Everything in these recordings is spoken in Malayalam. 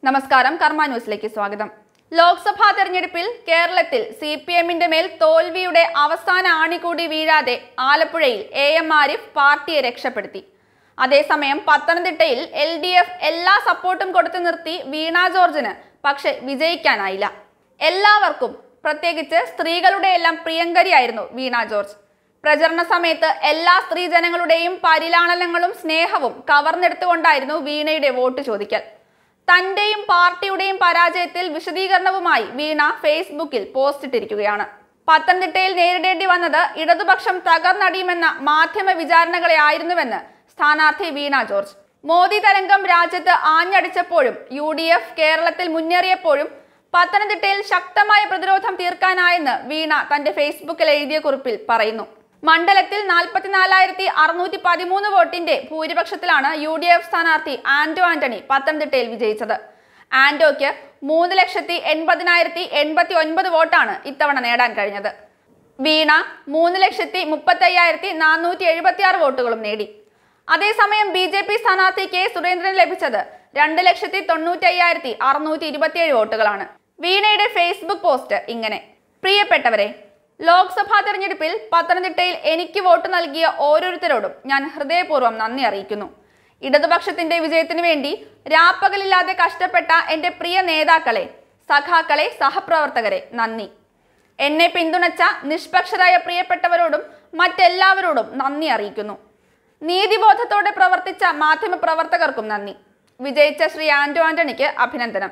നമസ്കാരം കർമ്മ ന്യൂസിലേക്ക് സ്വാഗതം ലോക്സഭാ തെരഞ്ഞെടുപ്പിൽ കേരളത്തിൽ സി പി എമ്മിന്റെ മേൽ തോൽവിയുടെ അവസാന ആണികൂടി വീഴാതെ ആലപ്പുഴയിൽ എ എം ആരിഫ് പാർട്ടിയെ രക്ഷപ്പെടുത്തി അതേസമയം പത്തനംതിട്ടയിൽ എൽ ഡി എഫ് എല്ലാ സപ്പോർട്ടും കൊടുത്തു നിർത്തി വീണ ജോർജിന് പക്ഷെ വിജയിക്കാനായില്ല എല്ലാവർക്കും പ്രത്യേകിച്ച് സ്ത്രീകളുടെ എല്ലാം പ്രിയങ്കരിയായിരുന്നു വീണ ജോർജ് പ്രചരണ സമയത്ത് എല്ലാ സ്ത്രീജനങ്ങളുടെയും പരിലാളനങ്ങളും സ്നേഹവും കവർന്നെടുത്തുകൊണ്ടായിരുന്നു വീണയുടെ വോട്ട് ചോദിക്കൽ തന്റെയും പാർട്ടിയുടെയും പരാജയത്തിൽ വിശദീകരണവുമായി വീണ ഫേസ്ബുക്കിൽ പോസ്റ്റ് ഇട്ടിരിക്കുകയാണ് പത്തനംതിട്ടയിൽ നേരിടേണ്ടി വന്നത് ഇടതുപക്ഷം തകർന്നടിയുമെന്ന മാധ്യമ വിചാരണകളെ ആയിരുന്നുവെന്ന് സ്ഥാനാർത്ഥി വീണ ജോർജ് മോദി തരംഗം രാജ്യത്ത് ആഞ്ഞടിച്ചപ്പോഴും യു ഡി എഫ് കേരളത്തിൽ മുന്നേറിയപ്പോഴും പത്തനംതിട്ടയിൽ ശക്തമായ പ്രതിരോധം തീർക്കാനായെന്ന് വീണ തന്റെ ഫേസ്ബുക്കിൽ എഴുതിയ കുറിപ്പിൽ പറയുന്നു മണ്ഡലത്തിൽ നാൽപ്പത്തിനാലായിരത്തി അറുന്നൂറ്റി പതിമൂന്ന് വോട്ടിന്റെ ഭൂരിപക്ഷത്തിലാണ് യു ഡി എഫ് സ്ഥാനാർത്ഥി ആന്റോ ആന്റണി പത്തനംതിട്ടയിൽ വിജയിച്ചത് ആന്റോയ്ക്ക് മൂന്ന് ലക്ഷത്തി എൺപതിനായിരത്തി എൺപത്തി ഒൻപത് വോട്ടാണ് ഇത്തവണ നേടാൻ കഴിഞ്ഞത് വീണ മൂന്ന് ലക്ഷത്തി മുപ്പത്തി അയ്യായിരത്തി നാനൂറ്റി എഴുപത്തി ആറ് വോട്ടുകളും നേടി അതേസമയം ബി ജെ പി സ്ഥാനാർത്ഥി കെ സുരേന്ദ്രന് ലഭിച്ചത് രണ്ട് ലക്ഷത്തി തൊണ്ണൂറ്റി അയ്യായിരത്തി അറുന്നൂറ്റി ഇരുപത്തിയേഴ് വോട്ടുകളാണ് വീണയുടെ ഫേസ്ബുക്ക് പോസ്റ്റ് ഇങ്ങനെ പ്രിയപ്പെട്ടവരെ ലോക്സഭാ തെരഞ്ഞെടുപ്പിൽ പത്തനംതിട്ടയിൽ എനിക്ക് വോട്ട് നൽകിയ ഓരോരുത്തരോടും ഞാൻ ഹൃദയപൂർവ്വം നന്ദി അറിയിക്കുന്നു ഇടതുപക്ഷത്തിന്റെ വിജയത്തിനു വേണ്ടി രാപ്പകലില്ലാതെ കഷ്ടപ്പെട്ട എന്റെ പ്രിയ നേതാക്കളെ സഖാക്കളെ സഹപ്രവർത്തകരെ നന്ദി എന്നെ പിന്തുണച്ച നിഷ്പക്ഷരായ പ്രിയപ്പെട്ടവരോടും മറ്റെല്ലാവരോടും നന്ദി അറിയിക്കുന്നു നീതിബോധത്തോടെ പ്രവർത്തിച്ച മാധ്യമ പ്രവർത്തകർക്കും നന്ദി വിജയിച്ച ശ്രീ ആന്റോ ആന്റണിക്ക് അഭിനന്ദനം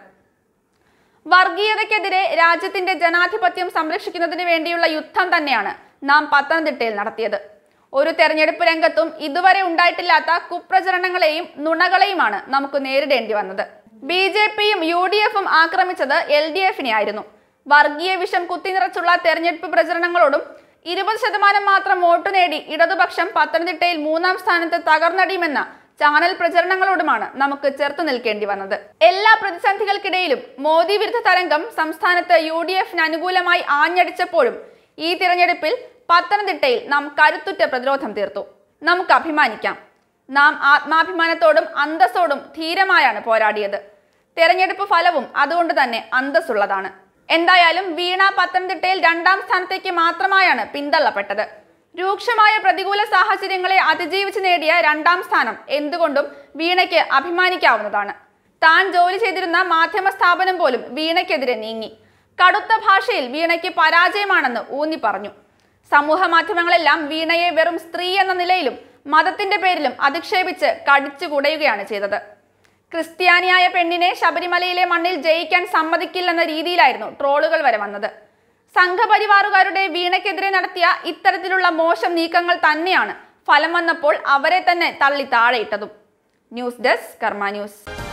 വർഗീയതയ്ക്കെതിരെ രാജ്യത്തിന്റെ ജനാധിപത്യം സംരക്ഷിക്കുന്നതിന് വേണ്ടിയുള്ള യുദ്ധം തന്നെയാണ് നാം പത്തനംതിട്ടയിൽ നടത്തിയത് ഒരു തെരഞ്ഞെടുപ്പ് രംഗത്തും ഇതുവരെ ഉണ്ടായിട്ടില്ലാത്ത കുപ്രചരണങ്ങളെയും നുണകളെയുമാണ് നമുക്ക് നേരിടേണ്ടി വന്നത് ബി ജെ പിയും യു ഡി എഫും ആക്രമിച്ചത് എൽ ഡി എഫിനെ ആയിരുന്നു വർഗീയ വിഷം കുത്തിനിറച്ചുള്ള തെരഞ്ഞെടുപ്പ് പ്രചരണങ്ങളോടും ഇരുപത് ശതമാനം മാത്രം വോട്ട് നേടി ഇടതുപക്ഷം പത്തനംതിട്ടയിൽ മൂന്നാം സ്ഥാനത്ത് തകർന്നടിയുമെന്ന ചാനൽ പ്രചരണങ്ങളോടുമാണ് നമുക്ക് ചെറുത്തു നിൽക്കേണ്ടി വന്നത് എല്ലാ പ്രതിസന്ധികൾക്കിടയിലും മോദി വിരുദ്ധ തരംഗം സംസ്ഥാനത്ത് യു ഡി എഫിന് അനുകൂലമായി ആഞ്ഞടിച്ചപ്പോഴും ഈ തിരഞ്ഞെടുപ്പിൽ പത്തനംതിട്ടയിൽ നാം കരുത്തുറ്റ പ്രതിരോധം തീർത്തു നമുക്ക് അഭിമാനിക്കാം നാം ആത്മാഭിമാനത്തോടും അന്തസ്സോടും ധീരമായാണ് പോരാടിയത് തെരഞ്ഞെടുപ്പ് ഫലവും അതുകൊണ്ട് തന്നെ അന്തസ്സുള്ളതാണ് എന്തായാലും വീണ പത്തനംതിട്ടയിൽ രണ്ടാം സ്ഥാനത്തേക്ക് മാത്രമായാണ് പിന്തള്ളപ്പെട്ടത് രൂക്ഷമായ പ്രതികൂല സാഹചര്യങ്ങളെ അതിജീവിച്ച് നേടിയ രണ്ടാം സ്ഥാനം എന്തുകൊണ്ടും വീണയ്ക്ക് അഭിമാനിക്കാവുന്നതാണ് താൻ ജോലി ചെയ്തിരുന്ന മാധ്യമ സ്ഥാപനം പോലും വീണയ്ക്കെതിരെ നീങ്ങി കടുത്ത ഭാഷയിൽ വീണയ്ക്ക് പരാജയമാണെന്ന് ഊന്നി പറഞ്ഞു സമൂഹ മാധ്യമങ്ങളെല്ലാം വീണയെ വെറും സ്ത്രീ എന്ന നിലയിലും മതത്തിന്റെ പേരിലും അധിക്ഷേപിച്ച് കടിച്ചു കുടയുകയാണ് ചെയ്തത് ക്രിസ്ത്യാനിയായ പെണ്ണിനെ ശബരിമലയിലെ മണ്ണിൽ ജയിക്കാൻ സമ്മതിക്കില്ലെന്ന രീതിയിലായിരുന്നു ട്രോളുകൾ വരെ വന്നത് സംഘപരിവാറുകാരുടെ വീണയ്ക്കെതിരെ നടത്തിയ ഇത്തരത്തിലുള്ള മോശം നീക്കങ്ങൾ തന്നെയാണ് ഫലം വന്നപ്പോൾ അവരെ തന്നെ തള്ളി താഴെയിട്ടതും ന്യൂസ് ഡെസ്ക് കർമ്മ ന്യൂസ്